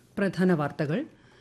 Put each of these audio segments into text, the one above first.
പ്രധാന വാർത്തകൾ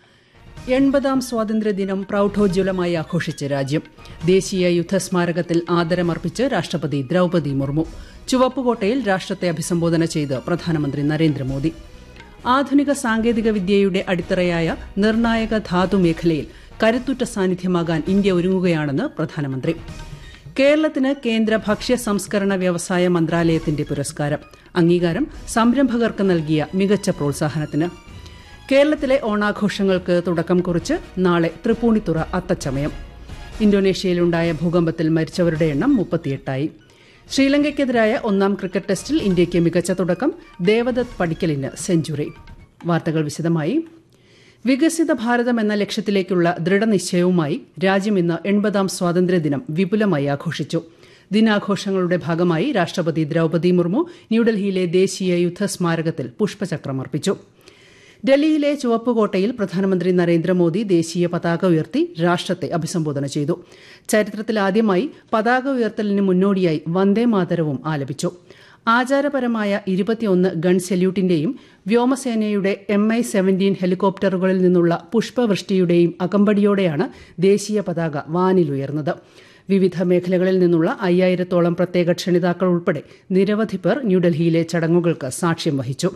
എൺപതാം സ്വാതന്ത്ര്യദിനം പ്രൌഢോജ്വലമായി ആഘോഷിച്ച് രാജ്യം ദേശീയ യുദ്ധസ്മാരകത്തിൽ ആദരമർപ്പിച്ച് രാഷ്ട്രപതി ദ്രൌപദി മുർമു ചുവപ്പുകോട്ടയിൽ രാഷ്ട്രത്തെ അഭിസംബോധന ചെയ്ത് പ്രധാനമന്ത്രി നരേന്ദ്രമോദി ആധുനിക സാങ്കേതിക വിദ്യയുടെ അടിത്തറയായ നിർണായക ധാതു മേഖലയിൽ കരുത്തുറ്റ സാന്നിധ്യമാകാൻ ഇന്ത്യ ഒരുങ്ങുകയാണെന്ന് പ്രധാനമന്ത്രി കേരളത്തിന് കേന്ദ്ര ഭക്ഷ്യ സംസ്കരണ വ്യവസായ മന്ത്രാലയത്തിന്റെ പുരസ്കാരം അംഗീകാരം സംരംഭകർക്ക് നൽകിയ മികച്ച പ്രോത്സാഹനത്തിന് കേരളത്തിലെ ഓണാഘോഷങ്ങൾക്ക് തുടക്കം കുറിച്ച് നാളെ തൃപ്പൂണിത്തുറ അത്തച്ചമയം ഇന്തോനേഷ്യയിലുണ്ടായ ഭൂകമ്പത്തിൽ മരിച്ചവരുടെ എണ്ണം മുപ്പത്തിയെട്ടായി ശ്രീലങ്കയ്ക്കെതിരായ ഒന്നാം ക്രിക്കറ്റ് ടെസ്റ്റിൽ ഇന്ത്യയ്ക്ക് മികച്ച തുടക്കം ദേവദത്ത് പടിക്കലിന് സെഞ്ചുറി വാർത്തകൾ വിശദമായി വികസിത ഭാരതം എന്ന ലക്ഷ്യത്തിലേക്കുള്ള ദൃഢനിശ്ചയവുമായി രാജ്യം ഇന്ന് എൺപതാം സ്വാതന്ത്ര്യദിനം വിപുലമായി ആഘോഷിച്ചു ദിനാഘോഷങ്ങളുടെ ഭാഗമായി രാഷ്ട്രപതി ദ്രൌപദി മുർമു ന്യൂഡൽഹിയിലെ ദേശീയ യുദ്ധസ്മാരകത്തിൽ പുഷ്പചക്രമർപ്പിച്ചു ഡൽഹിയിലെ ചുവപ്പുകോട്ടയിൽ പ്രധാനമന്ത്രി നരേന്ദ്രമോദി ദേശീയ പതാക ഉയർത്തി രാഷ്ട്രത്തെ അഭിസംബോധന ചെയ്തു ചരിത്രത്തിലാദ്യമായി പതാക ഉയർത്തലിന് മുന്നോടിയായി വന്ദേമാതരവും ആലപിച്ചു ആചാരപരമായ ഇരുപത്തിയൊന്ന് ഗൺ സല്യൂട്ടിന്റെയും വ്യോമസേനയുടെ എം ഐ സെവന്റീൻ ഹെലികോപ്റ്ററുകളിൽ നിന്നുള്ള പുഷ്പവൃഷ്ടിയുടെയും അകമ്പടിയോടെയാണ് ദേശീയ പതാക വാനിലുയർന്നത് വിവിധ മേഖലകളിൽ നിന്നുള്ള അയ്യായിരത്തോളം പ്രത്യേക ക്ഷണിതാക്കൾ ഉൾപ്പെടെ നിരവധി പേർ ന്യൂഡൽഹിയിലെ ചടങ്ങുകൾക്ക് സാക്ഷ്യം വഹിച്ചു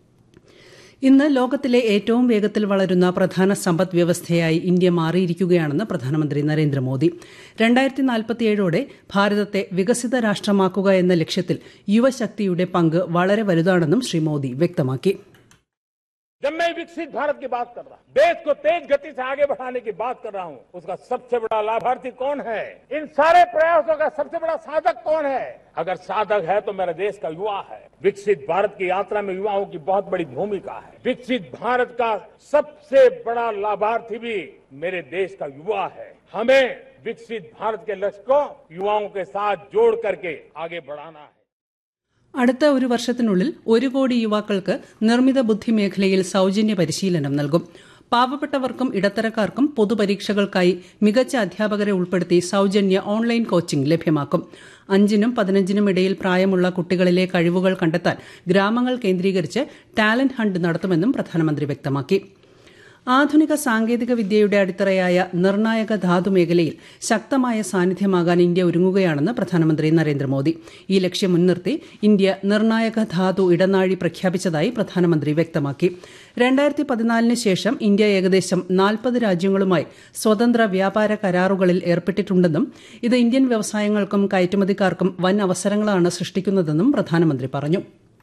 ഇന്ന് ലോകത്തിലെ ഏറ്റവും വേഗത്തിൽ വളരുന്ന പ്രധാന സമ്പദ് വ്യവസ്ഥയായി ഇന്ത്യ മാറിയിരിക്കുകയാണെന്ന് പ്രധാനമന്ത്രി നരേന്ദ്രമോദി രണ്ടായിരത്തി നാൽപ്പത്തിയേഴോടെ ഭാരതത്തെ വികസിത രാഷ്ട്രമാക്കുക എന്ന ലക്ഷ്യത്തിൽ യുവശക്തിയുടെ പങ്ക് വളരെ വലുതാണെന്നും ശ്രീ മോദി വ്യക്തമാക്കി जब मैं विकसित भारत की बात कर रहा हूं देश को तेज गति से आगे बढ़ाने की बात कर रहा हूं उसका सबसे बड़ा लाभार्थी कौन है इन सारे प्रयासों का सबसे बड़ा साधक कौन है अगर साधक है तो मेरे देश का युवा है विकसित भारत की यात्रा में युवाओं की बहुत बड़ी भूमिका है विकसित भारत का सबसे बड़ा लाभार्थी भी मेरे देश का युवा है हमें विकसित भारत के लक्ष्य को युवाओं के साथ जोड़ करके आगे बढ़ाना है അടുത്ത ഒരു വർഷത്തിനുള്ളിൽ ഒരു കോടി യുവാക്കൾക്ക് നിർമ്മിത ബുദ്ധി മേഖലയിൽ സൌജന്യ പരിശീലനം നൽകും പാവപ്പെട്ടവർക്കും ഇടത്തരക്കാർക്കും പൊതുപരീക്ഷകൾക്കായി മികച്ച അധ്യാപകരെ ഉൾപ്പെടുത്തി സൌജന്യ ഓൺലൈൻ കോച്ചിംഗ് ലഭ്യമാക്കും അഞ്ചിനും പതിനഞ്ചിനും ഇടയിൽ പ്രായമുള്ള കുട്ടികളിലെ കഴിവുകൾ കണ്ടെത്താൻ ഗ്രാമങ്ങൾ കേന്ദ്രീകരിച്ച് ടാലന്റ് ഹണ്ട് നടത്തുമെന്നും പ്രധാനമന്ത്രി വ്യക്തമാക്കി ആധുനിക സാങ്കേതിക വിദ്യയുടെ അടിത്തറയായ നിർണായക ധാതു മേഖലയിൽ ശക്തമായ സാന്നിധ്യമാകാൻ ഇന്ത്യ ഒരുങ്ങുകയാണെന്ന് പ്രധാനമന്ത്രി നരേന്ദ്രമോദി ഈ ലക്ഷ്യം മുൻനിർത്തി ഇന്ത്യ നിർണായക ധാതു ഇടനാഴി പ്രഖ്യാപിച്ചതായി പ്രധാനമന്ത്രി വ്യക്തമാക്കി രണ്ടായിരത്തി പതിനാലിന് ശേഷം ഇന്ത്യ ഏകദേശം നാൽപ്പത് രാജ്യങ്ങളുമായി സ്വതന്ത്ര വ്യാപാര കരാറുകളിൽ ഏർപ്പെട്ടിട്ടുണ്ടെന്നും ഇത് ഇന്ത്യൻ വ്യവസായങ്ങൾക്കും കയറ്റുമതിക്കാർക്കും വൻ അവസരങ്ങളാണ് സൃഷ്ടിക്കുന്നതെന്നും പ്രധാനമന്ത്രി പറഞ്ഞു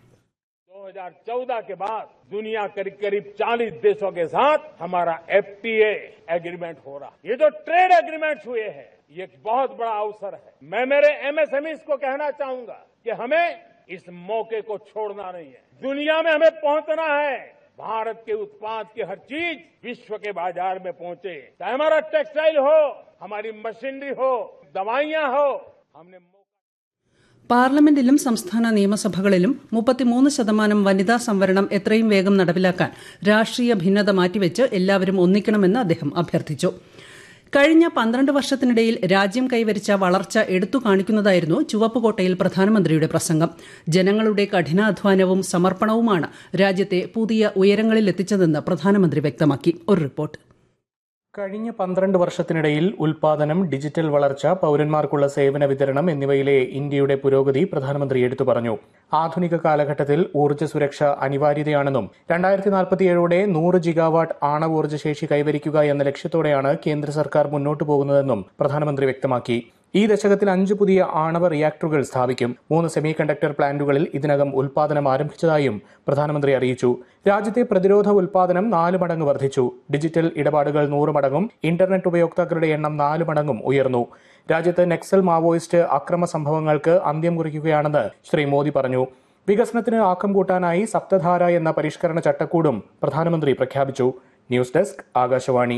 2014 के बाद दुनिया करीब करीब 40 देशों के साथ हमारा एफटीए एग्रीमेंट हो रहा ये जो ट्रेड एग्रीमेंट्स हुए हैं ये एक बहुत बड़ा अवसर है मैं मेरे एमएसएमई को कहना चाहूंगा कि हमें इस मौके को छोड़ना नहीं है दुनिया में हमें पहुंचना है भारत के उत्पाद की हर चीज विश्व के बाजार में पहुंचे चाहे हमारा टेक्सटाइल हो हमारी मशीनरी हो दवाइयां हो हमने പാർലമെന്റിലും സംസ്ഥാന നിയമസഭകളിലും മുപ്പത്തിമൂന്ന് ശതമാനം വനിതാ സംവരണം എത്രയും വേഗം നടപ്പിലാക്കാൻ രാഷ്ട്രീയ ഭിന്നത മാറ്റിവെച്ച് എല്ലാവരും ഒന്നിക്കണമെന്ന് അദ്ദേഹം അഭ്യർത്ഥിച്ചു കഴിഞ്ഞ പന്ത്രണ്ട് വർഷത്തിനിടയിൽ രാജ്യം കൈവരിച്ച വളർച്ച എടുത്തു കാണിക്കുന്നതായിരുന്നു ചുവപ്പുകോട്ടയിൽ പ്രധാനമന്ത്രിയുടെ പ്രസംഗം ജനങ്ങളുടെ കഠിനാധ്വാനവും സമർപ്പണവുമാണ് രാജ്യത്തെ പുതിയ ഉയരങ്ങളിലെത്തിച്ചതെന്ന് പ്രധാനമന്ത്രി വ്യക്തമാക്കി ഒരു റിപ്പോർട്ട് കഴിഞ്ഞ പന്ത്രണ്ട് വർഷത്തിനിടയിൽ ഉൽപാദനം ഡിജിറ്റൽ വളർച്ച പൌരന്മാർക്കുള്ള സേവന വിതരണം എന്നിവയിലെ ഇന്ത്യയുടെ പുരോഗതി പ്രധാനമന്ത്രി എടുത്തു പറഞ്ഞു ആധുനിക കാലഘട്ടത്തിൽ ഊർജ്ജ സുരക്ഷ അനിവാര്യതയാണെന്നും രണ്ടായിരത്തി നാൽപ്പത്തിയേഴോടെ നൂറ് ജിഗാവാട്ട് ആണവോർജ്ജ ശേഷി കൈവരിക്കുക എന്ന ലക്ഷ്യത്തോടെയാണ് കേന്ദ്ര സർക്കാർ മുന്നോട്ടു പോകുന്നതെന്നും പ്രധാനമന്ത്രി വ്യക്തമാക്കി ഈ ദശകത്തിൽ അഞ്ച് പുതിയ ആണവ റിയാക്ടറുകൾ സ്ഥാപിക്കും മൂന്ന് സെമി കണ്ടക്ടർ പ്ലാന്റുകളിൽ ഇതിനകം ഉൽപാദനം ആരംഭിച്ചതായും പ്രധാനമന്ത്രി അറിയിച്ചു രാജ്യത്തെ പ്രതിരോധ ഉൽപാദനം നാല് മടങ്ങ് വർദ്ധിച്ചു ഡിജിറ്റൽ ഇടപാടുകൾ നൂറ് മടങ്ങും ഇന്റർനെറ്റ് ഉപയോക്താക്കളുടെ എണ്ണം നാല് മടങ്ങും ഉയർന്നു രാജ്യത്ത് നക്സൽ മാവോയിസ്റ്റ് അക്രമ സംഭവങ്ങൾക്ക് അന്ത്യം കുറിക്കുകയാണെന്ന് ശ്രീ മോദി പറഞ്ഞു വികസനത്തിന് ആക്കം കൂട്ടാനായി സപ്തധാര എന്ന പരിഷ്കരണ ചട്ടക്കൂടും പ്രധാനമന്ത്രി പ്രഖ്യാപിച്ചു ന്യൂസ് ഡെസ്ക് ആകാശവാണി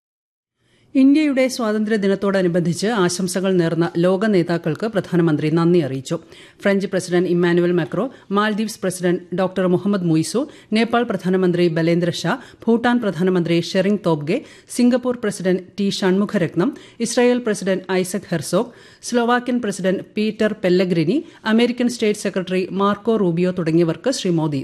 ഇന്ത്യയുടെ സ്വാതന്ത്ര്യ ദിനത്തോടനുബന്ധിച്ച് ആശംസകൾ നേർന്ന ലോക നേതാക്കൾക്ക് പ്രധാനമന്ത്രി നന്ദി അറിയിച്ചു French president Emmanuel Macron Maldives president doctor Muhammad Muizzu Nepal പ്രധാനമന്ത്രി ബലേന്ദ്ര ഷാ ഭൂട്ടാൻ പ്രധാനമന്ത്രി Tshering Tobgay Singapore president T Shanmugaratnam Israel president Isaac Herzog Slovakian president Peter Pellegrini American state secretary Marco Rubio തുടങ്ങിയവർക്ക് ശ്രീ മോദി